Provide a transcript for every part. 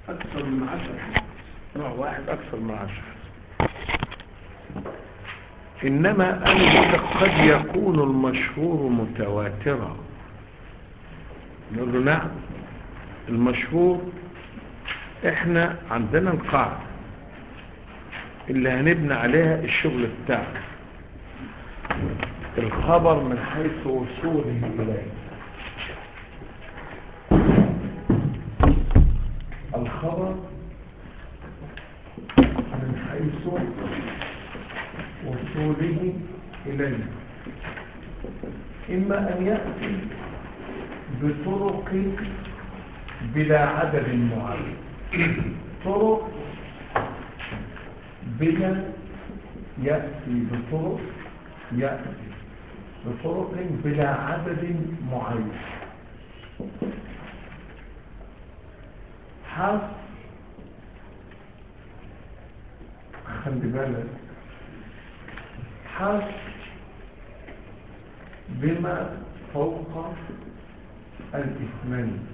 أكثر من عشر نوع واحد أكثر من عشر إنما أنت قد يكون المشهور متواترا نقول له نعم المشهور احنا عندنا القاعدة اللي هنبني عليها الشغل بتاعنا الخبر من حيث وصوله إليه الخبر من حيث وصوله إليه إما أن يأتي بطرق بلا عدد معين طرق بلا يأتي بطرق يأتي بطرق بلا عدد معين حرف خلي بالك حرف بما فوق الاثنين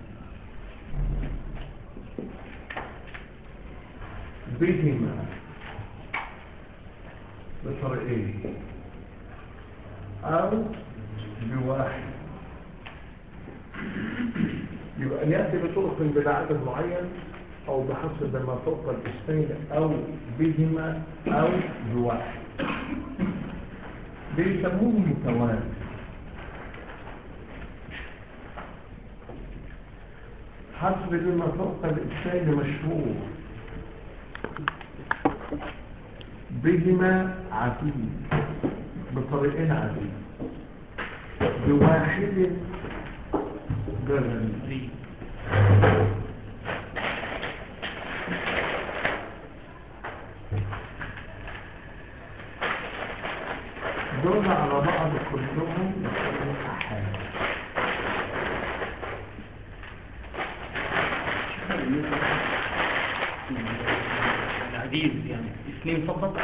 بهما بطريقين او بواحد يبقى ان ياتي بطرق بلا عدد معين او بحسب ما فوق الاثنين او بهما او بواحد بيسموه متواتر حسب بما فوق الاثنين مشهور بهما عديد بطريقين عديد بواحد جرمي دول على بعض كلهم يكونوا أحاد العديد يعني اثنين فقط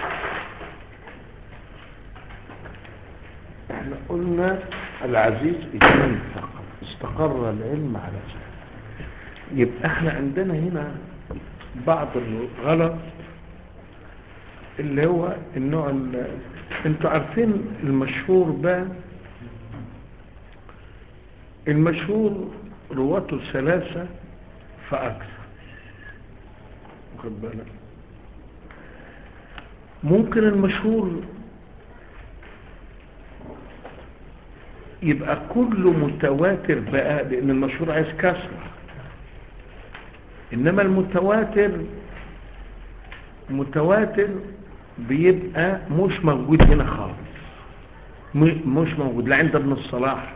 احنا قلنا العزيز اثنين فقط استقر العلم على ذلك يبقى احنا عندنا هنا بعض الغلط اللي هو النوع ال- انتوا عارفين المشهور بقى المشهور رواته ثلاثة فأكثر واخد بالك ممكن المشهور يبقى كله متواتر بقى لان المشهور عايز كسرة انما المتواتر متواتر بيبقى مش موجود هنا خالص م- مش موجود لا عند ابن الصلاح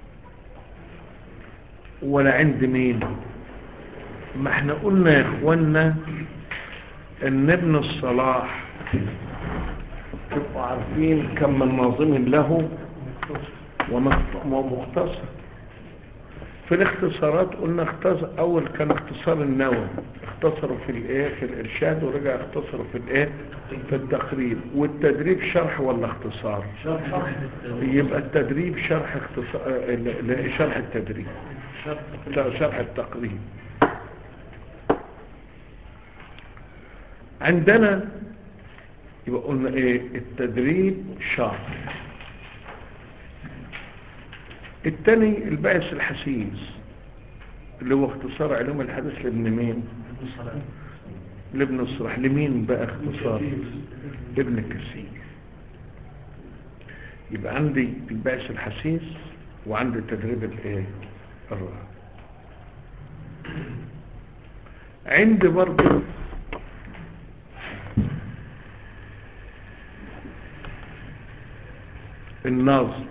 ولا عند مين ما احنا قلنا يا اخوانا ان ابن الصلاح تبقوا عارفين كم من ناظم له ومخت- ومختصر في الاختصارات قلنا اختصر اول كان اختصار النووي اختصروا في الايه في الارشاد ورجع اختصروا في الايه في التقريب والتدريب شرح ولا اختصار يبقى التدريب شرح اختصار اه، ل- ل- شرح التدريب لا، شرح التقريب عندنا يبقى قلنا ايه التدريب شرح التاني البائس الحسيس اللي هو اختصار علوم الحديث لابن مين لابن الصلاح لمين بقى اختصار ابن كثير يبقى عندي البائس الحسيس وعندي تدريب الايه الرابع عندي برضه النظم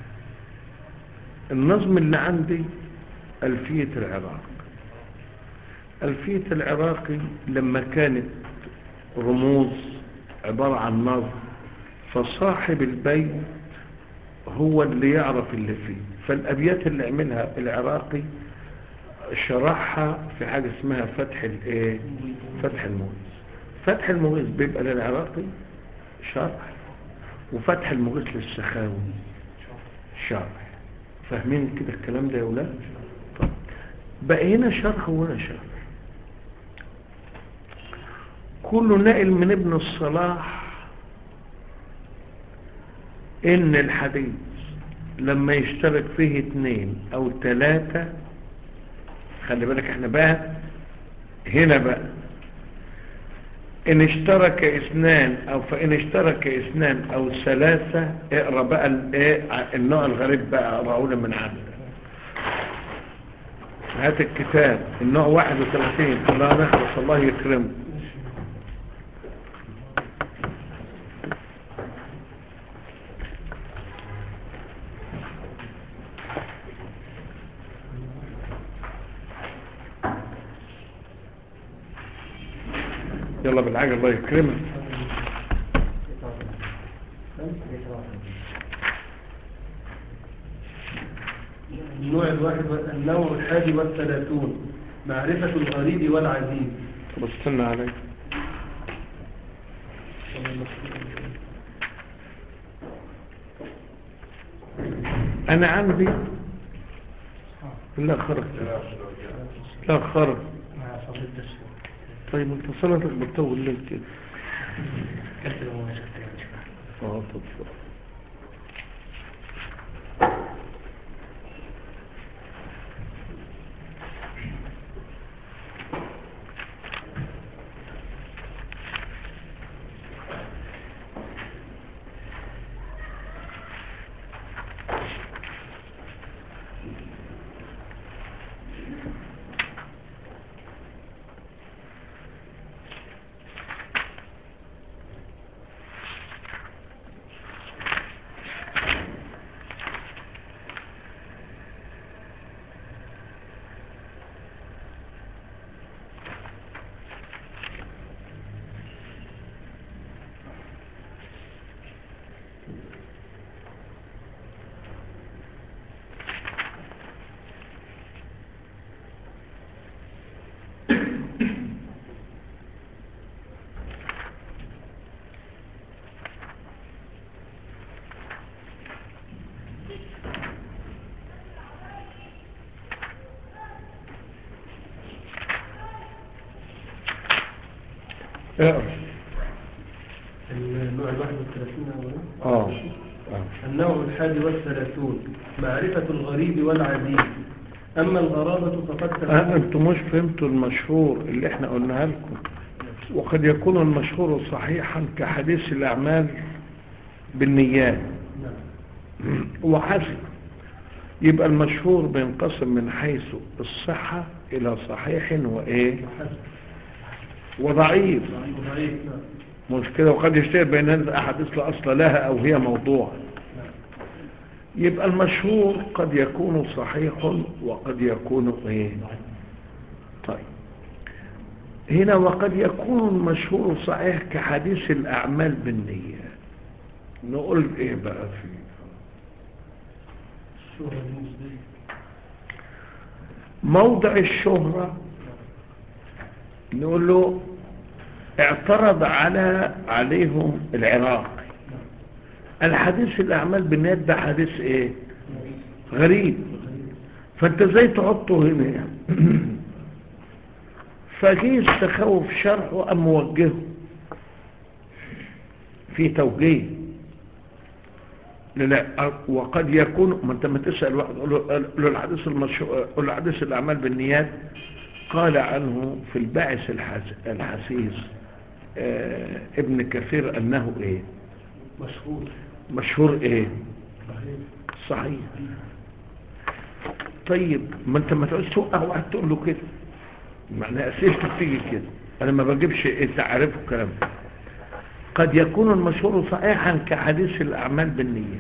النظم اللي عندي ألفية العراق ألفية العراقي لما كانت رموز عبارة عن نظم فصاحب البيت هو اللي يعرف اللي فيه فالأبيات اللي عملها العراقي شرحها في حاجة اسمها فتح الايه فتح المغيث فتح المغيث بيبقى للعراقي شرح وفتح المغيث للسخاوي شرح فاهمين كده الكلام ده يا ولاد طيب. بقى هنا شرح وهنا شرح كله نقل من ابن الصلاح ان الحديث لما يشترك فيه اتنين او تلاتة خلي بالك احنا بقى هنا بقى ان اشترك اثنان او فان اشترك اثنان او ثلاثة اقرأ بقى ال- ايه النوع الغريب بقى اقرأه لي من عندك هات الكتاب النوع 31 الله نخلص الله يكرمه يلا بالعجل الله يكرمك النوع الواحد وال- النوع الحادي والثلاثون معرفة الغريب والعزيز طب استنى علي انا عندي لا خرج لا خرج مع فضيلة الشيخ طيب انت صلاتك بتطول ليه كده كسر ومشكلة يا شيخ اه تطلع اقرا النوع الواحد والثلاثون أولا اه اه النوع الحادي والثلاثون معرفة الغريب والعزيز أما الغرابة فقد آه، تكون انتوا مش فهمتوا المشهور اللي احنا قلناها لكم وقد يكون المشهور صحيحا كحديث الاعمال بالنيات نعم. وحسب يبقى المشهور بينقسم من حيث الصحة الى صحيح وايه وحسب وضعيف ضعيف نعم مش كده وقد يشتهر بين الاحاديث لا اصل لها او هي موضوع نعم. يبقى المشهور قد يكون صحيح وقد يكون ايه طيب هنا وقد يكون المشهور صحيح كحديث الاعمال بالنية نقول ايه بقى فيه الشهرة دي نسبية موضع الشهرة نقول له اعترض على عليهم العراق الحديث الاعمال بالنيات ده حديث ايه غريب فانت ازاي تحطه هنا يعني فجه التخوف شرحه ام موجهه في توجيه لا لا وقد يكون ما انت ما تسال واحد قول له قول له الحديث المشهور قول له حديث الاعمال بالنيات قال عنه في الباعث الحس- الحسيس آه ابن كثير انه ايه مشهور مشهور ايه صحيح صحيح طيب ما انت ما تقولش توقع واحد تقول له كده معنى اسئلتك بتيجي كده انا ما بجيبش انت عارفه الكلام ده قد يكون المشهور صحيحا كحديث الاعمال بالنية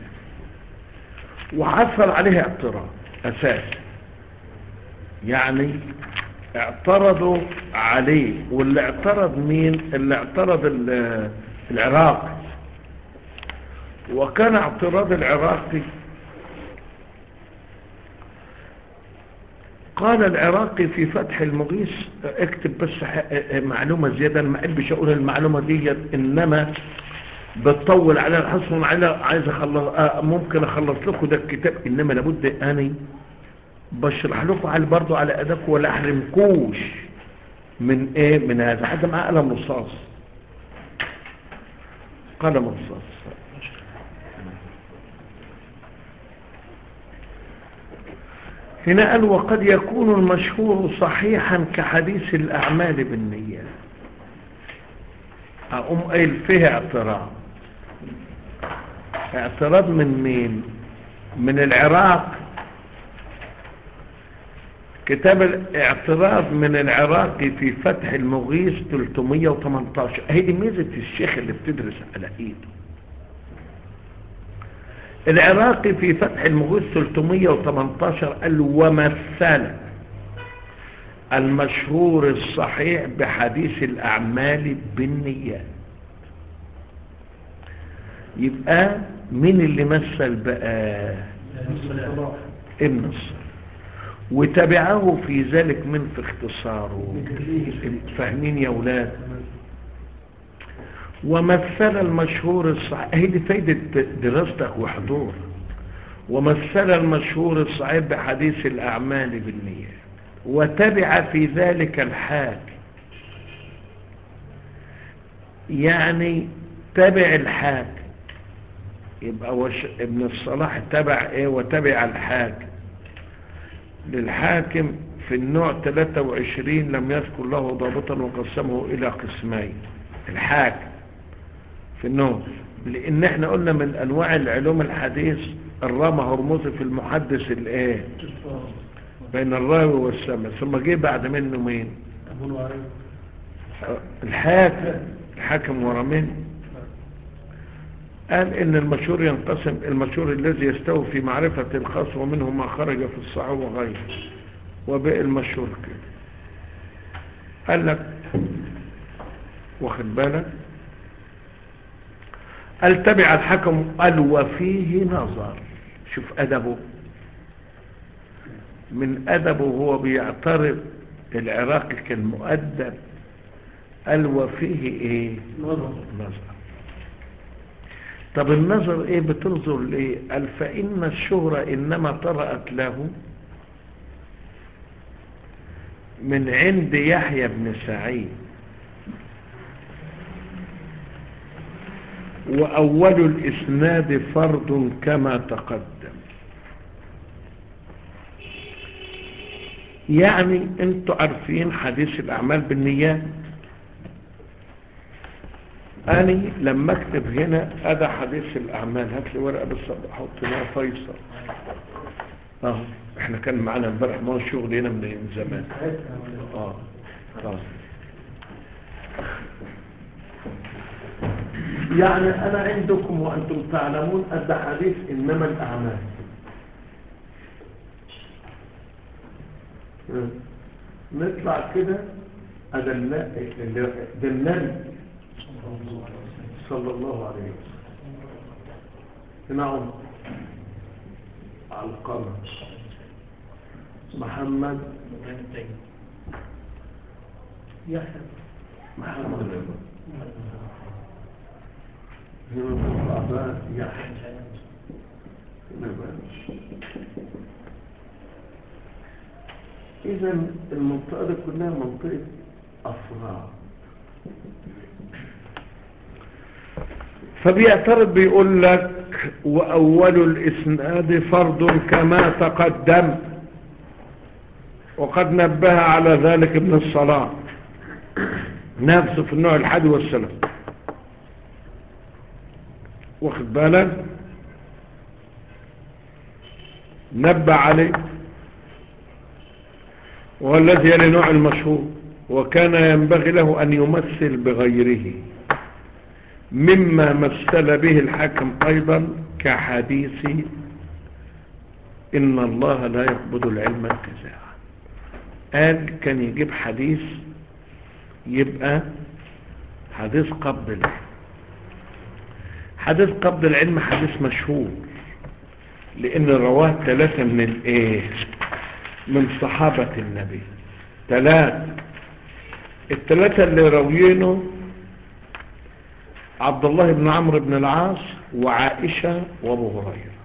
وحصل عليه اعتراض اساسا يعني اعترضوا عليه واللي اعترض مين اللي اعترض ال- العراقي وكان اعتراض العراقي قال العراقي في فتح المغيث اكتب بس ح- معلومة زيادة أنا ما احبش اقول المعلومة دي انما بتطول على الحصن على عايز اخلص آه، ممكن اخلص لكم ده الكتاب انما لابد اني بشرح لكم على برضو على اداكم ولا احرمكوش من ايه من هذا حتى مع قلم رصاص قلم الصف هنا قال وقد يكون المشهور صحيحا كحديث الأعمال بالنيات أقوم قايل فيه اعتراض اعتراض من مين من العراق كتاب الاعتراض من العراقي في فتح المغيث 318 هي دي ميزة الشيخ اللي بتدرس على ايده العراقي في فتح المغيث 318 قال ومثل المشهور الصحيح بحديث الأعمال بالنيات يبقى مين اللي مثل بقى ابن الصلاح وتبعه في ذلك من في اختصاره فاهمين يا ولاد ومثل المشهور الصحيح هي دي فايدة دراستك وحضور ومثل المشهور الصحيح بحديث الأعمال بالنيات وتبع في ذلك الحاج يعني تبع الحاج يبقى وش ابن الصلاح تبع ايه وتبع الحاج للحاكم في النوع 23 لم يذكر له ضابطا وقسمه الى قسمين الحاكم في النوع لان احنا قلنا من انواع العلوم الحديث الرامة هرمزي في المحدث الايه بين الراوي والسمع ثم جه بعد منه مين الحاكم الحاكم ورا منه قال ان المشهور ينقسم المشهور الذي يستوي في معرفة الخاص ومنه ما خرج في الصحة وغيره وباقي المشهور كده قال لك واخد بالك قال تبع الحكم قال وفيه نظر شوف أدبه من أدبه هو بيعترض العراقي كان مؤدب قال وفيه ايه نظر نظر طب النظر ايه بتنظر ليه قال فإن الشهرة إنما طرأت له من عند يحيى بن سعيد وأول الإسناد فرد كما تقدم يعني انتوا عارفين حديث الأعمال بالنيات أنا لما أكتب هنا أدا حديث الأعمال هات لي ورقة بس أحط هنا فيصل أهو إحنا كان معانا امبارح ما هو الشغل هنا من زمان آه خلاص يعني أنا عندكم وأنتم تعلمون أدى حديث إنما الأعمال نطلع كده أدى النبي ده النبي صلى الله عليه وسلم نعم علقمة محمد يحيى محمد هنا تطلع بقى يحيى هنا بقى إذا المنطقة دي كلها منطقة أفراد فبيعترض بيقول لك وأول الإسناد فرض كما تقدم وقد نبه على ذلك ابن الصلاة نفسه في النوع الحادي والسلام واخد بالك نبه عليه وهو الذي يلي نوع المشهور وكان ينبغي له أن يمثل بغيره مما مثل به الحكم أيضا كحديث إن الله لا يقبض العلم انتزاعا قال كان يجيب حديث يبقى حديث قبض العلم حديث قبض العلم حديث مشهور لأن رواه ثلاثة من الايه من صحابة النبي ثلاثة الثلاثة اللي روينه عبد الله بن عمرو بن العاص وعائشة وابو هريرة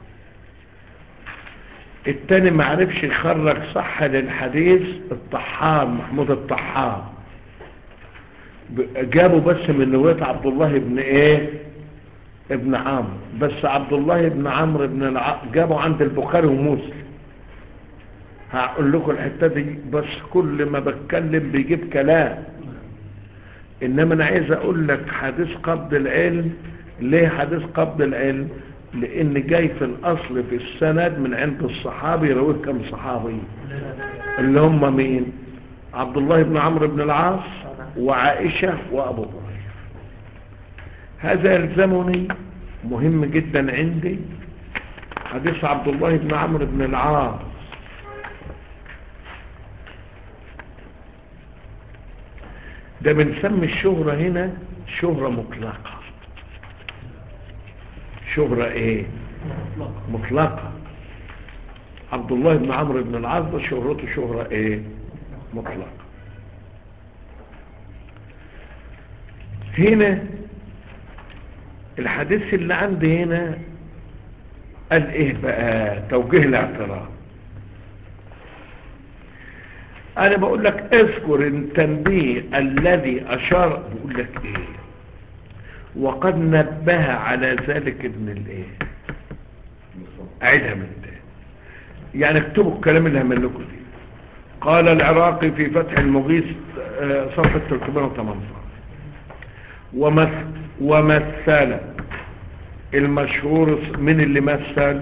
التاني ما عرفش يخرج صح للحديث الطحان محمود الطحان ب- جابوا بس من رواية عبد الله بن ايه ابن عمرو بس عبد الله بن عمرو بن الع... جابه عند البخاري ومسلم هقول لكم الحته دي بس كل ما بتكلم بيجيب كلام انما انا عايز اقول لك حديث قبض العلم ليه حديث قبض العلم لان جاي في الاصل في السند من عند الصحابي يرويه كم صحابي اللي هم مين عبد الله بن عمرو بن العاص وعائشة وابو هريرة هذا يلزمني مهم جدا عندي حديث عبد الله بن عمرو بن العاص ده بنسمي الشهرة هنا شهرة مطلقة شهرة ايه مطلقة عبد الله بن عمرو بن العاص ده شهرته شهرة ايه مطلقة هنا الحديث اللي عندي هنا قال ايه بقى توجيه الاعتراض انا بقول لك اذكر التنبيه الذي اشار بقول لك ايه وقد نبه على ذلك ابن الايه اعيدها من تاني يعني اكتبوا الكلام اللي همل لكم دي قال العراقي في فتح المغيث آه، صفحة 318 ومثل ومثل المشهور من اللي مثل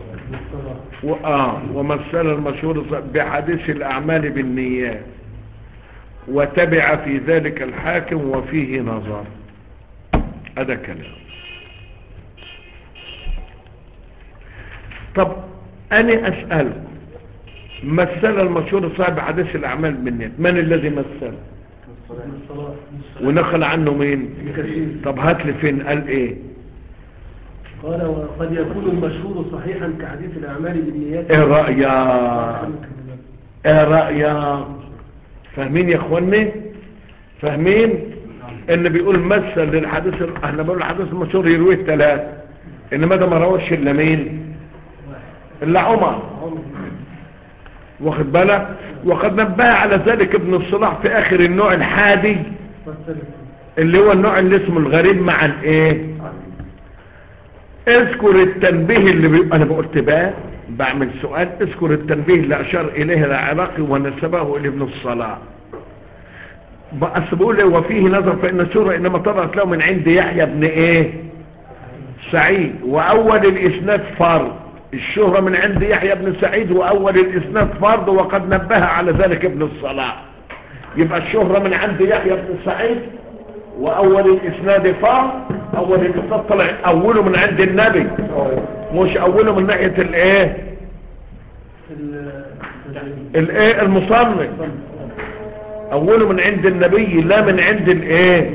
وآه ومثل المشهور بحديث الأعمال بالنيات وتبع في ذلك الحاكم وفيه نظر هذا كلام طب أنا أسأل مثل المشهور صاحب حديث الأعمال بالنيات من الذي مثل ونقل عنه مين طب هات لي فين قال ايه قال وقد يكون المشهور صحيحا كحديث الأعمال بالنيات ايه رأيك ايه رأيك فاهمين يا اخواني فاهمين ان بيقول مثل للحديث احنا بنقول الحديث المشهور يرويه ثلاثة انما ده ما روش الا مين الا عمر واخد بالك وقد نبه على ذلك ابن الصلاح في اخر النوع الحادي اللي هو النوع اللي اسمه الغريب مع الايه اذكر التنبيه اللي بي... انا بقولت بقى بعمل سؤال اذكر التنبيه اللي اشار اليه العراقي ونسبه الى ابن الصلاح بس بقول وفيه نظر فان السورة انما طلعت له من عند يحيى بن ايه سعيد واول الاسناد فرض الشهرة من عند يحيى بن سعيد واول الاسناد فرض وقد نبه على ذلك ابن الصلاح يبقى الشهرة من عند يحيى بن سعيد واول الاسناد فرض اول الاسناد طلع اوله من عند النبي مش اوله من ناحية الايه الايه المصنف اوله من عند النبي لا من عند الايه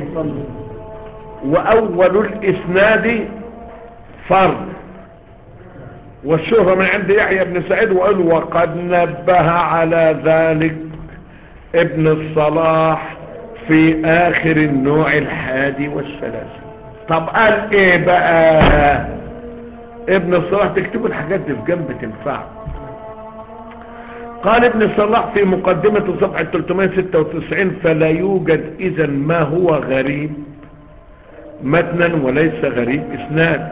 واول الاسناد فرض والشهرة من عند يحيى بن سعيد وقال وقد نبه على ذلك ابن الصلاح في اخر النوع الحادي والثلاثين طب قال ايه بقى ابن الصلاح تكتبوا الحاجات دي في جنب تنفع قال ابن الصلاح في مقدمة صفحة 396 فلا يوجد اذا ما هو غريب متنا وليس غريب اسناد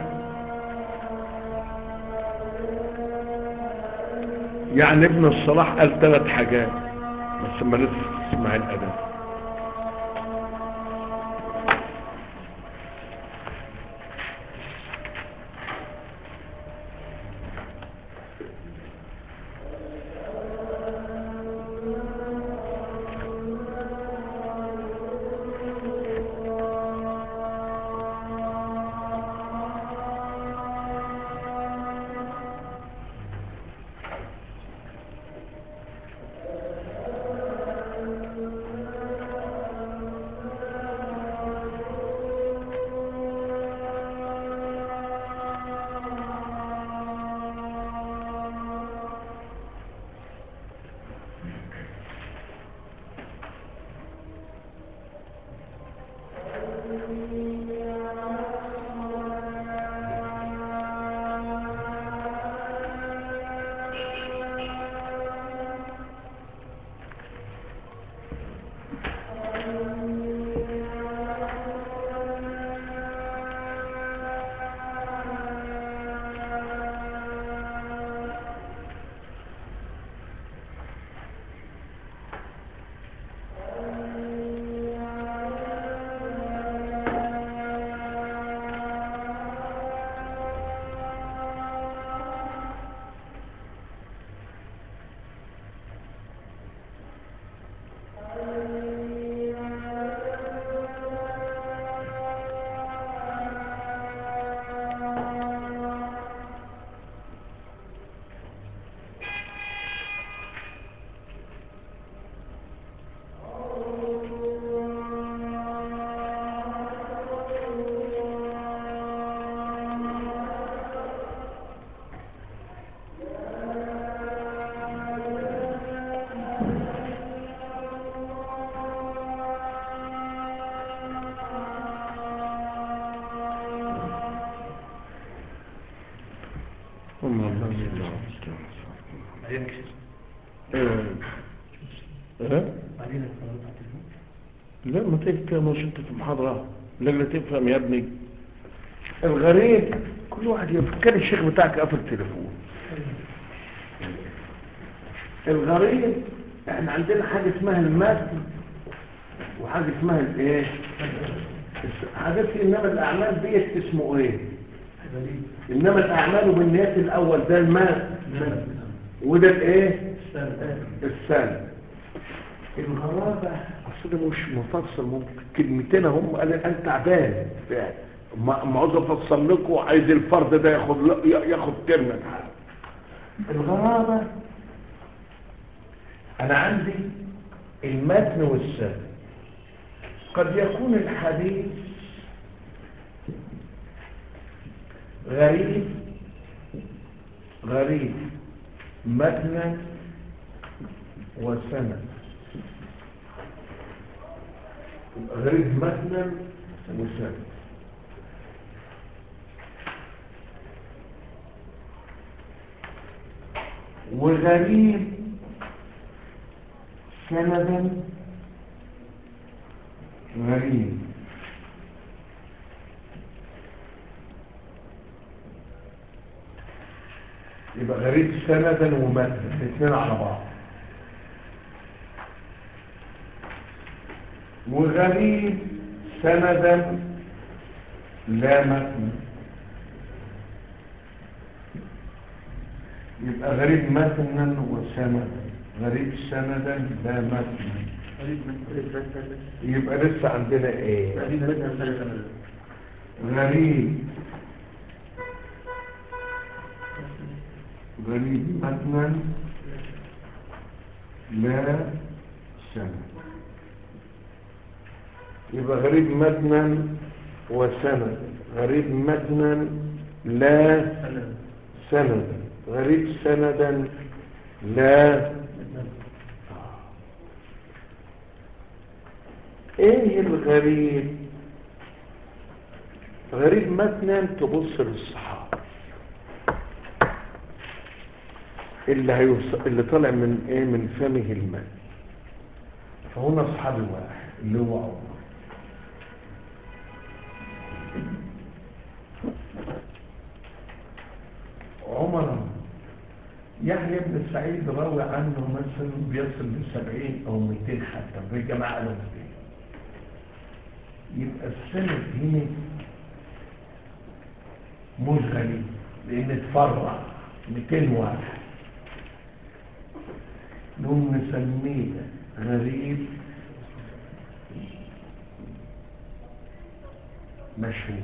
يعني ابن الصلاح قال ثلاث حاجات بس ما لسه تسمع الادب بين القنوات على التليفون لا ما تفهم مش انت في محاضرة لا تفهم يا ابني الغريب كل واحد يفكر الشيخ بتاعك قفل التليفون الغريب احنا عندنا حاجة اسمها المتن وحاجة اسمها الايه حاجات انما الاعمال ديت اسمه ايه غريب انما الاعمال بالنيات الاول ده المال وده الايه السنة السنة الغرابة أصل مش مفصل ممكن كلمتين هم قال أنا تعبان يعني ما ما عاوز أفصل لكم عايز الفرد ده ياخد ياخد ترم الحال الغرابة أنا عندي المتن والسنة قد يكون الحديث غريب غريب متنا وسند يبقى غريب متنا وسند وغريب سندا غريب يبقى غريب سندا ومتنا الاثنين على بعض وغريب سندا لا متن يبقى غريب متنا وسندا غريب سندا لا متن غريب مثلا يبقى لسه عندنا ايه غريب مثلا غريب غريب متنا لا سنة يبقى غريب متنا وسنة غريب متنا لا سنة سند غريب سندا لا ايه الغريب غريب متنا تبص للصحابة اللي هيوص... اللي طالع من ايه من فمه الماء فهنا اصحابي واحد اللي هو عمر عمر يحيى بن سعيد راوي عنه مثلا بيصل لسبعين او 200 حتى في جماعة قالوا 200 يبقى السند هنا مش غريب لان اتفرع 200 واحد نقوم نسميه غريب مشهور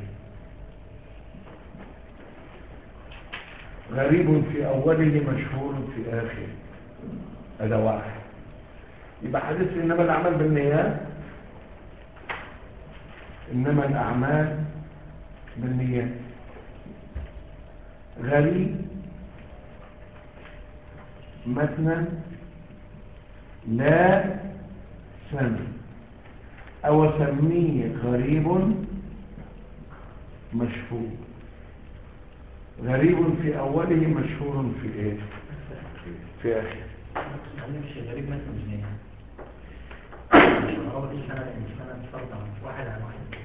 غريب في أوله مشهور في آخره هذا واحد يبقى حديث إنما الأعمال بالنيات إنما الأعمال بالنيات غريب متنا لا سمع أو سميه غريب مشهور غريب في أوله مشهور في إيه في آخره معلش غريب مثلا مش نايم هو دي سنة مش سنة فرض عن واحد عن واحد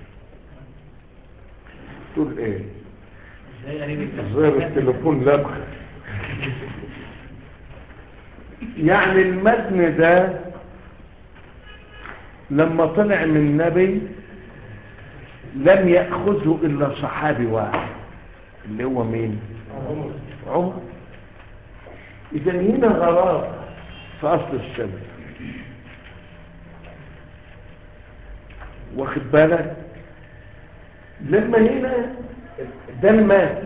تقول إيه ازاي غريب ظهر التليفون لبخ يعني المتن ده لما طلع من نبي لم يأخذه إلا صحابي واحد اللي هو مين عمر إذا هنا غرابة في أصل السنة واخد بالك لما هنا ده المال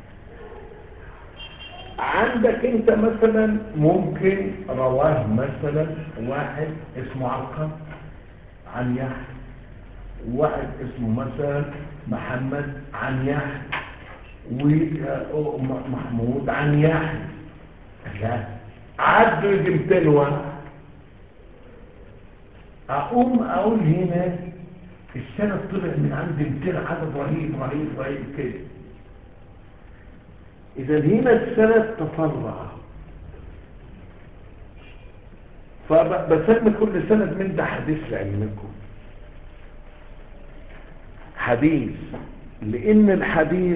عندك انت مثلا ممكن رواه مثلا واحد اسمه علقم عن يحيى واحد اسمه مثلا محمد عن يحيى ومحمود عن يحيى لا عدوا يجي 200 واحد اقوم اقول هنا السنة طلع من عند 200 عدد رهيب رهيب رهيب كده إذا هنا السنة تفرع فبسمي كل سند من ده حديث لعلمكم حديث لان الحديث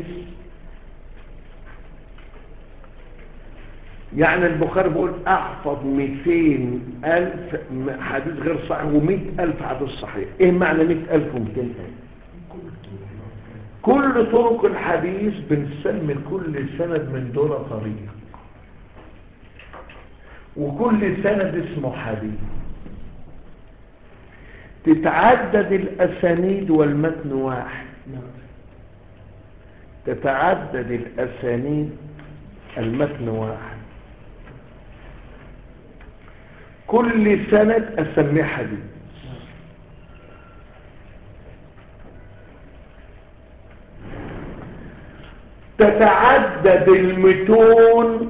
يعني البخاري بيقول احفظ 200 الف حديث غير صحيح و100 الف حديث صحيح ايه معنى 100 الف و200 الف كل طرق الحديث بنسمي كل سند من دول طريق وكل سند اسمه حديث تتعدد الاسانيد والمتن واحد تتعدد الاسانيد المتن واحد كل سند اسميه حديث تتعدد المتون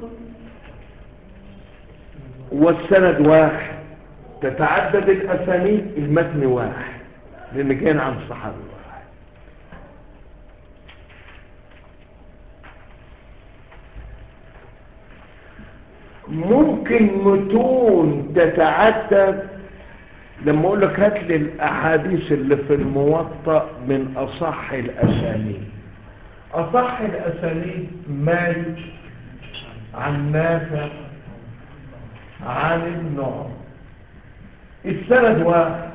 والسند واحد تتعدد الاسانيد المتن واحد لان كان عن صحابي واحد ممكن متون تتعدد لما اقول لك هات لي الاحاديث اللي في الموطأ من اصح الاسانيد اصح الاسانيد مالك عن نافع عن ابن عمر السند واحد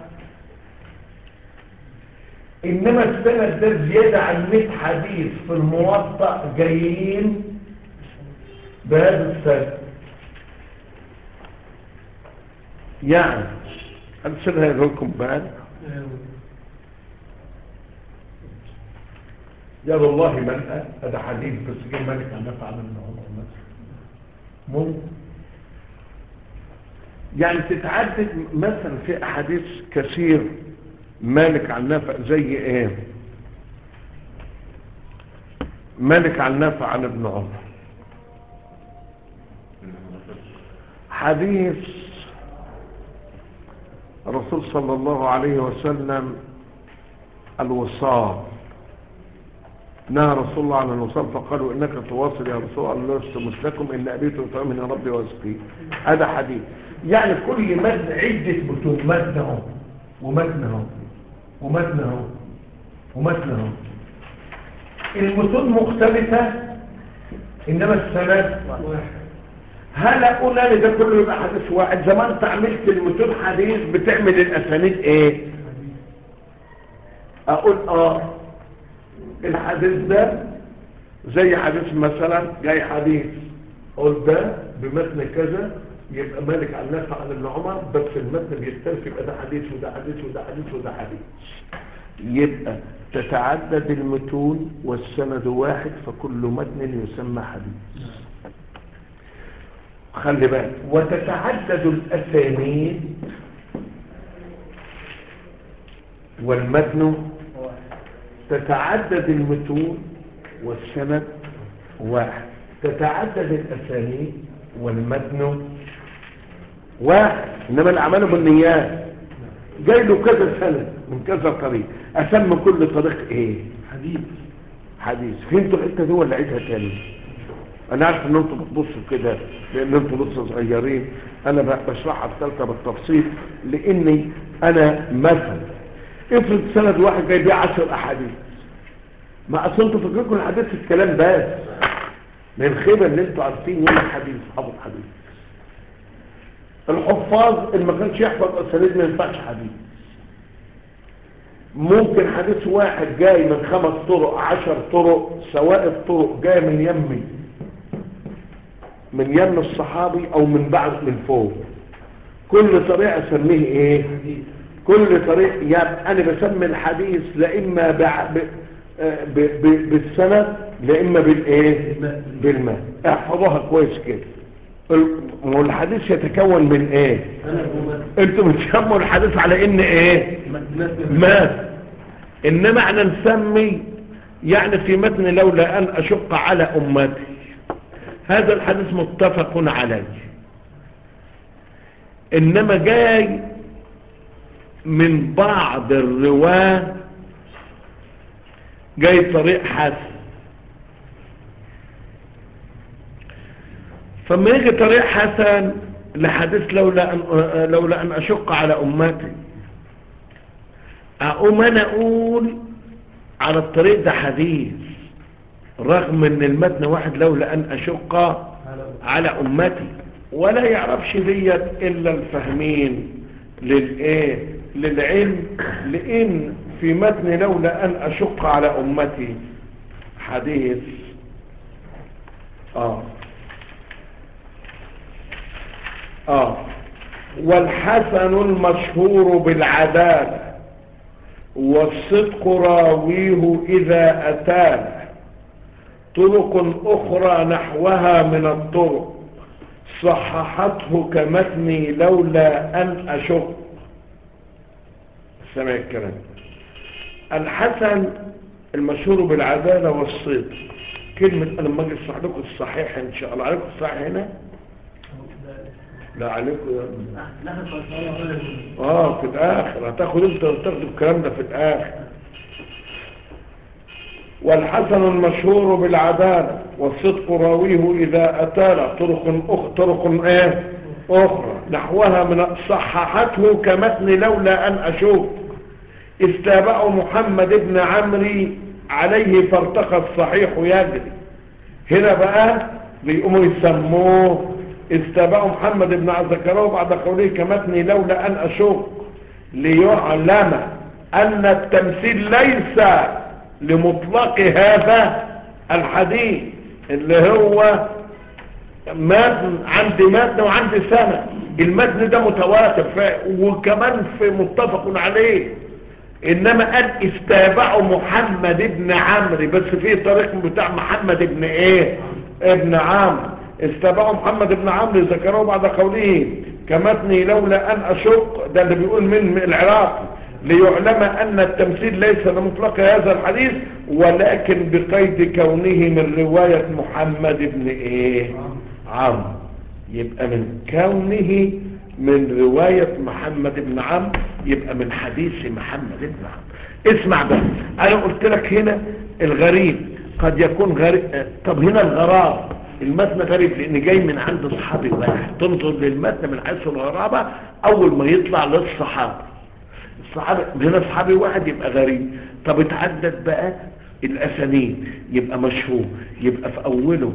انما السند ده زيادة عن 100 حديث في الموطأ جايين بهذا السند يعني امثلها لكم بال يا الله من هذا حديث بس جه مالك عن نفع عن ابن عمر مثلا ممكن يعني تتعدد مثلا في احاديث كثير مالك عن نافع زي ايه مالك عن نافع عن ابن عمر حديث الرسول صلى الله عليه وسلم الوصال نهى رسول الله عن الوصال فقالوا انك تواصل يا رسول الله لست مثلكم ان ابيت يطعمني ربي واسقي هذا حديث يعني كل متن عدة متون متنه ومتنه ومتنه ومتنه المتون مختلفة انما السند هل اقول انا ده كله يبقى حديث واحد زمان انت عملت المتون حديث بتعمل الاسانيد ايه اقول اه الحديث ده زي حديث مثلا جاي حديث قول ده بمتن كذا يبقى مالك عن نافع عن ابن عمر بس المتن بيختلف يبقى ده حديث وده حديث وده حديث وده حديث يبقى تتعدد المتون والسند واحد فكل متن يسمى حديث خلي بالك وتتعدد الاسانيد والمتن تتعدد المتون والسند واحد تتعدد الاسانيد والمتن واحد انما الاعمال بالنيات جاي له كذا سنة من كذا طريق اسمي كل طريق ايه حديث حديث فهمتوا الحته دي ولا عيدها تاني انا عارف ان انتوا بتبصوا كده لان انتوا لسه صغيرين انا ب- بشرحها الثالثه بالتفصيل لاني انا مثلا افرض سند واحد جاي بيه 10 احاديث ما اصل انتوا فاكرين الحديث في الكلام بس من الخيبه ان انتوا عارفين ايه الحديث حافظ حديث الحفاظ اللي ما كانش يحفظ اسانيد ما ينفعش حديث ممكن حديث واحد جاي من خمس طرق عشر طرق سواء الطرق جاي من يمي من يم الصحابي او من بعد من فوق كل طريق اسميه ايه كل طريق يبقى انا بسمي الحديث لا اما بع... ب... آه ب... ب... بالسند لا اما بالايه بالماء احفظوها كويس كده ال- والحديث يتكون من ايه انا ومتن انتوا بتسموا الحديث على ان ايه متن ما انما احنا نسمي يعني في متن لولا ان اشق على امتي هذا الحديث متفق عليه انما جاي من بعض الرواه جاي طريق حسن فما يجي طريق حسن لحديث لولا أن, لولا أن أشق على أمتي أقوم أنا أقول على الطريق ده حديث رغم ان المتن واحد لولا أن أشق على أمتي ولا يعرفش ديت إلا الفهمين للإيه للعلم لأن في متن لولا أن أشق على أمتي حديث آه آه والحسن المشهور بالعدالة والصدق راويه إذا أتانا طرق أخرى نحوها من الطرق صححته كمتني لولا أن أشق سمع الكلام الحسن المشهور بالعدالة والصدق كلمة أنا لما أجي أشرح لكم الصحيح إن شاء الله عليكم الصحيح هنا لا عليكم يا ابني لا خلاص اه في الاخر هتاخد انت وتاخد الكلام ده في الاخر والحسن المشهور بالعدالة والصدق راويه إذا أتانا طرق أخ طرق إيه أخرى نحوها من صححته كمتن لولا أن أشوف استابع محمد بن عمري عليه فارتقى الصحيح يجري هنا بقى بيقوموا يسموه استابع محمد بن عزكراه بعد قوله كمتن لولا أن أشوف ليعلم أن التمثيل ليس لمطلق هذا الحديث اللي هو متن عندي متن وعندي سنة المتن ده متواتر ف- وكمان في متفق عليه انما قال استابعوا محمد بن عمرو بس في طريق بتاع محمد بن ايه ابن عمرو استابعوا محمد بن عمرو ذكروه بعد قوله كمتني لولا ان اشق ده اللي بيقول من من العراق ليعلم ان التمثيل ليس لمطلق هذا الحديث ولكن بقيد كونه من رواية محمد بن ايه عمرو يبقى من كونه من رواية محمد بن عمرو يبقى من حديث محمد بن عمرو اسمع بقى انا قلت لك هنا الغريب قد يكون غريب آه، طب هنا الغراب المتن غريب لان جاي من عند صحابي واحد تنظر للمتن من حيث الغرابة اول ما يطلع للصحابة الصحابي هنا صحابي واحد يبقى غريب طب اتعدد بقى الاسانيد يبقى مشهور يبقى في اوله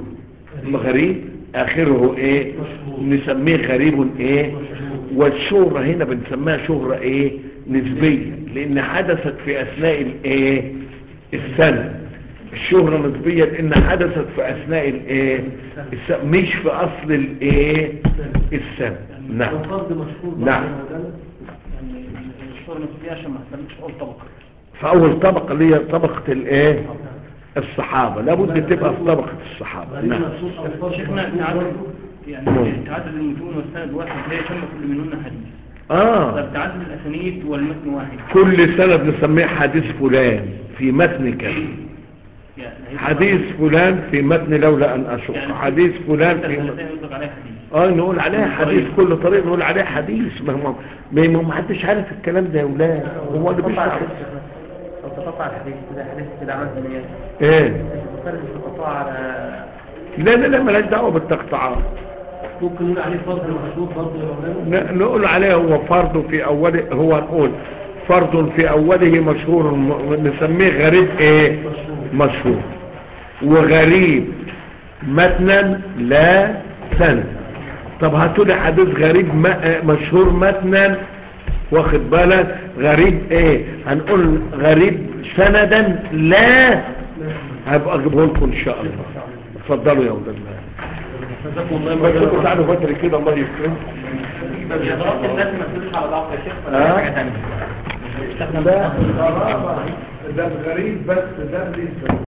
غريب اخره ايه نسميه غريب ايه والشهرة هنا بنسميها شهرة ايه نسبية لان حدثت في اثناء الايه السنة الشهرة نسبية لان حدثت في اثناء الايه السنة مش في اصل الايه السنة نعم لو فرد مشهور نعم. بعد مولانا، يعني الصورة نسبية عشان ما احتملش أول طبقة في اول طبقة اللي هي طبقة الايه الصحابة لابد تبقى في طبقة الصحابة غريب نعم مخصوص أو فرد شيخنا مشهور تعدد برضه. يعني تعدد المتون والسند واحد لا يسمى كل منهن حديث اه طب تعدد الأسانيد والمتن واحد كل سند نسميه حديث فلان في متن كذا يعني هيبقى- حديث فلان في متن لولا ان اشق يعني حديث فلان كل في سنتين يطلق عليه حديث اه نقول عليها حديث كل طريق نقول عليه حديث ما هو ما ما- ما حدش عارف الكلام ده يا ولاد هو اللي بيشرح لو تقطع الحديث كده حديث كده عملت نيات ايه الفرد تقطع على لا لا لا مالهاش دعوه بالتقطعات ممكن نقول عليه فرد مشهور برضه يا مولانا ن- نقول عليه هو فرض في اوله هو نقول فرض في اوله مشهور م- نسميه غريب ايه مشهور وغريب متنا لا سند طب هاتوا لي حديث غريب م- آه، مشهور متنا واخد بالك غريب ايه هنقول غريب سندا لا هبقى اجيبه لكم ان شاء الله اتفضلوا يا ولاد جزاكم الله بس انتوا خيرا. تعالوا بدري كده الله يكرمكم ضربت الناس ما تدوش على ضعف يا شيخ ولا ولا حاجة حاجة ثانية ده غرابة ده غريب بس ده لسه